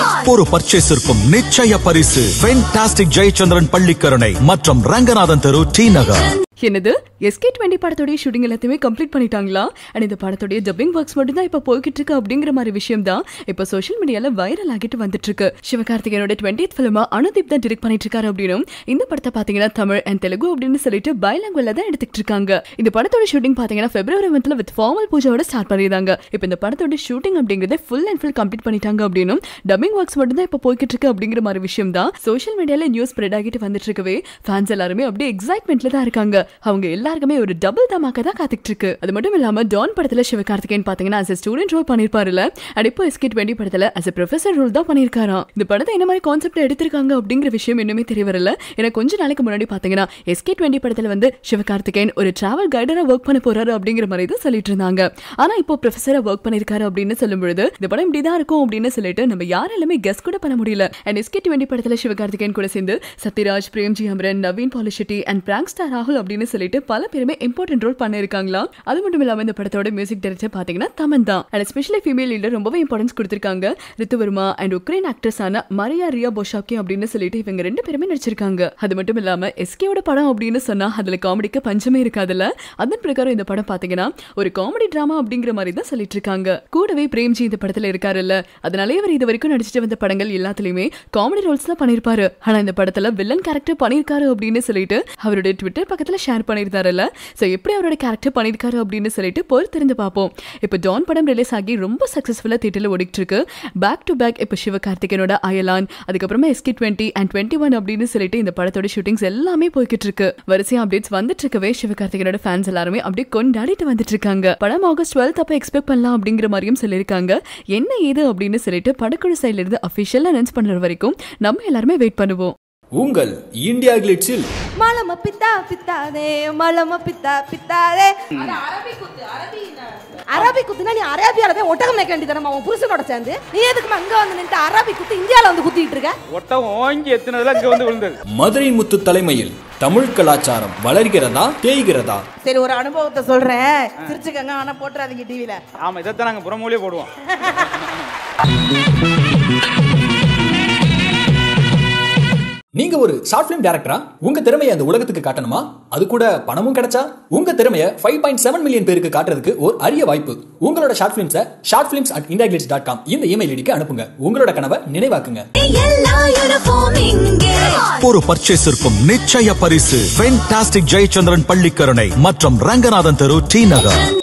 ஒவ்வொரு பர்ச்சேஸிற்கும் நிச்சய பரிசு ஃபென்டாஸ்டிக் ஜெயச்சந்திரன் பள்ளிக்கரணை மற்றும் ரங்கநாதன் தெரு டி நகர் என்னது எஸ்கே டுவெண்ட்டி படத்தோடைய ஷூட்டிங் எல்லாத்தையுமே கம்ப்ளீட் பண்ணிட்டாங்களா அண்ட் இந்த படத்தோடைய டப்பிங் ஒர்க்ஸ் மட்டும் தான் இப்போ போய்கிட்டு இருக்கு அப்படிங்கிற மாதிரி விஷயம் தான் இப்போ சோஷியல் மீடியால வைரல் ஆகிட்டு வந்துட்டு இருக்கு சிவகார்த்திகேயனோட டுவெண்ட்டி ஃபிலிமா அனுதீப் தான் டிரெக்ட் பண்ணிட்டு இருக்காரு அப்படின்னும் இந்த படத்தை பாத்தீங்கன்னா தமிழ் அண்ட் தெலுங்கு அப்படின்னு சொல்லிட்டு பைலாங்குவல்ல தான் எடுத்துக்கிட்டு இருக்காங்க இந்த படத்தோட ஷூட்டிங் பாத்தீங்கன்னா பிப்ரவரி மந்த்ல வித் ஃபார்மல் பூஜாவோட ஸ்டார்ட் பண்ணிருந்தாங்க இப்போ இந்த படத்தோட ஷூட்டிங் அப்படிங்கறத ஃபுல் அண்ட் ஃபுல் கம்ப்ளீட் பண்ணிட்டாங்க அப்படின்னும் டப்பிங் ஒர்க்ஸ் மட்டும் தான் இப்போ போய்கிட்டு இருக்கு அப்படிங்கிற மாதிரி விஷயம் தான் சோஷியல் மீடியால நியூஸ் ஸ்ப்ரெட் ஆகிட்டு வந்துட்டு இருக்கவே ஃபேன்ஸ் எல்லாருமே அப்படியே எக்ஸைட்மெண்ட்ல தான் இருக்காங்க அவங்க எல்லாருக்குமே ஒரு டபுள் தமாக்க தான் காத்துக்கிட்டு இருக்கு அது மட்டும் இல்லாம டான் படத்துல சிவகார்த்திகேயன் பாத்தீங்கன்னா as a ஸ்டூடெண்ட் ரோல் பண்ணிருப்பாருல அண்ட் இப்போ எஸ்கே டுவெண்ட்டி படத்துல as a ப்ரொஃபசர் ரோல் தான் பண்ணிருக்காராம் இந்த படத்தை என்ன மாதிரி கான்செப்ட் எடுத்திருக்காங்க அப்படிங்கிற விஷயம் இன்னுமே தெரிய வரல ஏன்னா கொஞ்ச நாளைக்கு முன்னாடி பாத்தீங்கன்னா எஸ்கே டுவெண்ட்டி படத்துல வந்து சிவகார்த்திகேயன் ஒரு டிராவல் கைடரா ஒர்க் பண்ண போறாரு அப்படிங்கிற மாதிரி தான் சொல்லிட்டு இருந்தாங்க ஆனா இப்போ ப்ரொஃபஸரா ஒர்க் பண்ணிருக்காரு அப்படின்னு சொல்லும் பொழுது இந்த படம் இப்படிதான் இருக்கும் அப்படின்னு சொல்லிட்டு நம்ம யாராலுமே கெஸ் கூட பண்ண முடியல அண்ட் எஸ்கே டுவெண்ட்டி படத்துல சிவகார்த்திகேயன் கூட சேர்ந்து Sathyaraj Premji Amaran Naveen Polishetty and prank star ராகுல் அப்படின்னு சொல்லிட்டு பல பேருமே இம்பார்ட்டன்ட் ரோல் பண்ணிருக்காங்களா அது மட்டும் இல்லாம இந்த படத்தோட மியூசிக் டைரக்டர் பாத்தீங்கன்னா தமன் தான் அண்ட் ஸ்பெஷலி ஃபீமேல் லீடர் ரொம்பவே இம்பார்ட்டன்ஸ் கொடுத்திருக்காங்க ரித்துவர்மா அண்ட் உக்ரைன் ஆக்ட்ரஸ் ஆன மரியா ரியா போஷாக்கி அப்படின்னு சொல்லிட்டு இவங்க ரெண்டு பேருமே நடிச்சிருக்காங்க அது மட்டும் இல்லாம எஸ்கேவோட படம் அப்படின்னு சொன்னா அதுல காமெடிக்கு பஞ்சமே இருக்காதுல்ல அதன் பிரகாரம் இந்த படம் பாத்தீங்கன்னா ஒரு காமெடி டிராமா அப்படிங்கிற மாதிரி தான் சொல்லிட்டு இருக்காங்க கூடவே பிரேம்ஜி இந்த படத்துல இருக்காருல்ல அதனாலே இவர் இது வரைக்கும் நடிச்சிட்டு வந்த படங்கள் எல்லாத்துலயுமே காமெடி ரோல்ஸ் தான் பண்ணிருப்பாரு ஆனா இந்த படத்துல வில்லன் கேரக்டர் பண்ணிருக்காரு அப்படின்னு சொல்லிட்டு அவருடைய ட்விட்டர் பக்கத்துல ஷேர் பண்ணிருந்தாருல்ல சோ எப்படி அவரோட கேரக்டர் பண்ணிருக்காரு அப்படின்னு சொல்லிட்டு பொறுத்திருந்து பார்ப்போம் இப்போ டான் படம் ரிலீஸ் ஆகி ரொம்ப சக்சஸ்ஃபுல்லா தியேட்டர்ல ஓடிட்டு இருக்கு பேக் டு பேக் இப்போ சிவகார்த்திகேயனோட அயலான் அதுக்கப்புறமா SK twenty and twenty one அப்படின்னு சொல்லிட்டு இந்த படத்தோட ஷூட்டிங்ஸ் எல்லாமே போய்கிட்டு இருக்கு வரிசையா அப்டேட்ஸ் வந்துட்டு இருக்கவே சிவகார்த்திகேயனோட ஃபேன்ஸ் எல்லாருமே அப்படியே கொண்டாடிட்டு வந்துட்டு இருக்காங்க படம் ஆகஸ்ட் டுவெல்த் அப்ப எக்ஸ்பெக்ட் பண்ணலாம் அப்படிங்கிற மாதிரியும் சொல்லியிருக்காங்க என்ன ஏது அப்படின்னு சொல்லிட்டு படக்குழு சைட்ல இருந்து அபிஷியலா அனௌன்ஸ் பண்ற வரைக்கும் நம்ம எல்லாருமே வெயிட் பண்ணுவோம் உங்கள் இந்தியா கிளிட்ஸில் மலம பித்தா பித்தாதே மலம பித்தா பித்தாதே அரபி குத்துனா நீ அரேபியால போய் ஒட்டகம் மேய்க்க வேண்டியதானமா உன் புருஷனோட சேர்ந்து நீ எதுக்குமா அங்க வந்து நின்று அரபி குத்து இந்தியால வந்து குத்திட்டு இருக்க ஒட்டகம் ஓங்கி எத்துனதுல இங்க வந்து விழுந்தது மதுரை முத்து தலைமையில் தமிழ் கலாச்சாரம் வளர்கிறதா தேய்கிறதா சரி ஒரு அனுபவத்தை சொல்றேன் சிரிச்சுக்கங்க ஆனா போட்டுறாதீங்க டிவில ஆமா இதைத்தான் நாங்க புறமொழியே போடுவோம் நீங்க ஒரு ஷார்ட் பிலிம் டேரக்டரா உங்க திறமையை அந்த உலகத்துக்கு காட்டணுமா அது கூட பணமும் கிடைச்சா உங்க திறமையை ஃபைவ் பாயிண்ட் செவன் மில்லியன் பேருக்கு காட்டுறதுக்கு ஒரு அரிய வாய்ப்பு உங்களோட ஷார்ட் பிலிம்ஸை short films at India dot com இந்த இமெயில் ஐடிக்கு அனுப்புங்க உங்களோட கனவை நினைவாக்குங்க எல்லா யூனிஃபார்ம் இங்கே ஒவ்வொரு பர்ச்சேஸிற்கும் நிச்சய பரிசு ஃபென்டாஸ்டிக் ஜெயச்சந்திரன் பள்ளிக்கரணை மற்றும் ரங்கநாதன் தெரு டி நகர்